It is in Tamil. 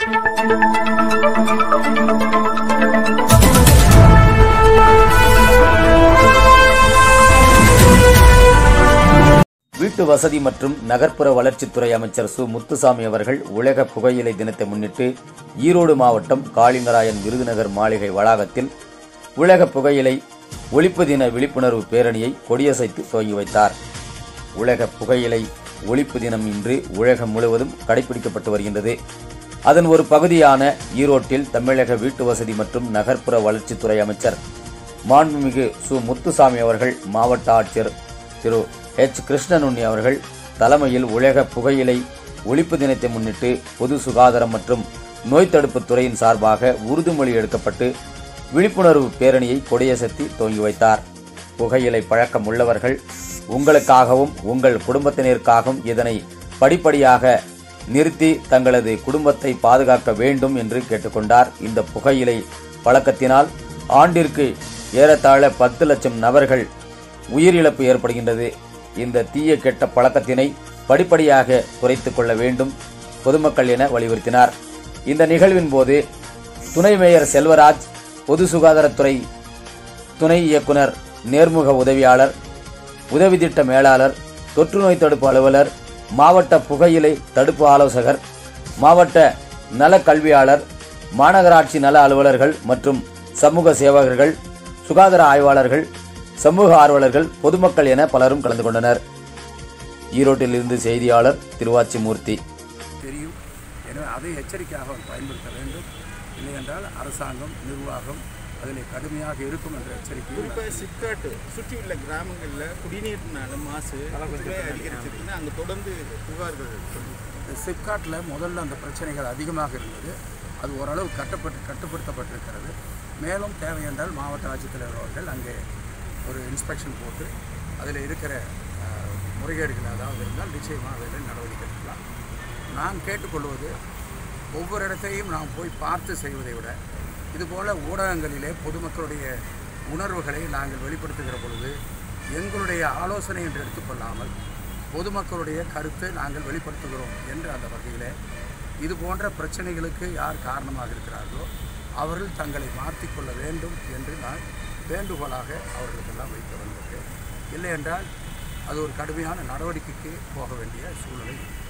வீட்டு வசதி மற்றும் நகர்ப்புற வளர்ச்சித்துறை அமைச்சர் சு முத்துசாமி அவர்கள் உலக புகையிலை தினத்தை முன்னிட்டு ஈரோடு மாவட்டம் காளிங்கராயன் விருதுநகர் மாளிகை வளாகத்தில் உலக புகையிலை ஒழிப்பு தின விழிப்புணர்வு பேரணியை கொடியசைத்து துவங்கி வைத்தார் உலக புகையிலை ஒழிப்பு தினம் இன்று உலகம் முழுவதும் கடைபிடிக்கப்பட்டு வருகின்றது அதன் ஒரு பகுதியான ஈரோட்டில் தமிழக வீட்டு வசதி மற்றும் நகர்ப்புற வளர்ச்சித்துறை அமைச்சர் மாண்புமிகு சு முத்துசாமி அவர்கள் மாவட்ட ஆட்சியர் திரு எச் கிருஷ்ணனுண்ணி அவர்கள் தலைமையில் உலக புகையிலை ஒழிப்பு தினத்தை முன்னிட்டு பொது சுகாதாரம் மற்றும் நோய் தடுப்புத் துறையின் சார்பாக உறுதிமொழி எடுக்கப்பட்டு விழிப்புணர்வு பேரணியை கொடியசைத்து துவங்கி வைத்தார் புகையிலை பழக்கம் உள்ளவர்கள் உங்களுக்காகவும் உங்கள் குடும்பத்தினருக்காகவும் இதனை படிப்படியாக நிறுத்தி தங்களது குடும்பத்தை பாதுகாக்க வேண்டும் என்று கேட்டுக்கொண்டார் இந்த புகையிலை பழக்கத்தினால் ஆண்டிற்கு ஏறத்தாழ பத்து லட்சம் நபர்கள் உயிரிழப்பு ஏற்படுகின்றது இந்த தீய கெட்ட பழக்கத்தினை படிப்படியாக குறைத்துக் கொள்ள வேண்டும் பொதுமக்கள் என வலியுறுத்தினார் இந்த நிகழ்வின் போது துணை மேயர் செல்வராஜ் பொது சுகாதாரத்துறை துணை இயக்குனர் நேர்முக உதவியாளர் உதவி திட்ட மேலாளர் தொற்று நோய் தடுப்பு அலுவலர் மாவட்ட புகையிலை தடுப்பு ஆலோசகர் மாவட்ட நல கல்வியாளர் மாநகராட்சி நல அலுவலர்கள் மற்றும் சமூக சேவகர்கள் சுகாதார ஆய்வாளர்கள் சமூக ஆர்வலர்கள் பொதுமக்கள் என பலரும் கலந்து கொண்டனர் ஈரோட்டில் இருந்து செய்தியாளர் திருவாச்சி மூர்த்தி தெரியும் எனவே அதை எச்சரிக்கையாக அவர் பயன்படுத்த வேண்டும் இல்லையென்றால் அரசாங்கம் நிர்வாகம் அதில் கடுமையாக இருக்கும் என்ற எச்சரிக்கையை குறிப்பாக சிப்காட் சுற்றியுள்ள கிராமங்களில் குடிநீர்னால மாசு இதுவே அதிகரிச்சிருக்குன்னு அங்கே தொடர்ந்து புகார்கள் சொல்லி சிப்காட்டில் முதல்ல அந்த பிரச்சனைகள் அதிகமாக இருந்தது அது ஓரளவு கட்டப்பட்டு கட்டுப்படுத்தப்பட்டிருக்கிறது மேலும் தேவை என்றால் மாவட்ட ஆட்சித்தலைவர் அவர்கள் அங்கே ஒரு இன்ஸ்பெக்ஷன் போட்டு அதில் இருக்கிற அஹ், முறைகேடுகள் ஏதாவது இருந்தால் நிச்சயமாக அதில் நடவடிக்கை எடுக்கலாம் நான் கேட்டுக்கொள்வது ஒவ்வொரு இடத்தையும் நாம் போய் பார்த்து செய்வதை விட இதுபோல் ஊடகங்களிலே பொதுமக்களுடைய உணர்வுகளை நாங்கள் வெளிப்படுத்துகிற பொழுது எங்களுடைய ஆலோசனை என்று எடுத்துக்கொள்ளாமல் பொதுமக்களுடைய கருத்தை நாங்கள் வெளிப்படுத்துகிறோம் என்று அந்த வகையில் இது போன்ற பிரச்சனைகளுக்கு யார் காரணமாக இருக்கிறார்களோ அவர்கள் தங்களை மாற்றிக்கொள்ள வேண்டும் என்று நான் வேண்டுகோளாக அவர்களுக்கெல்லாம் வைக்க வந்திருக்கேன் இல்லை என்றால் அது ஒரு கடுமையான நடவடிக்கைக்கு போக வேண்டிய சூழ்நிலை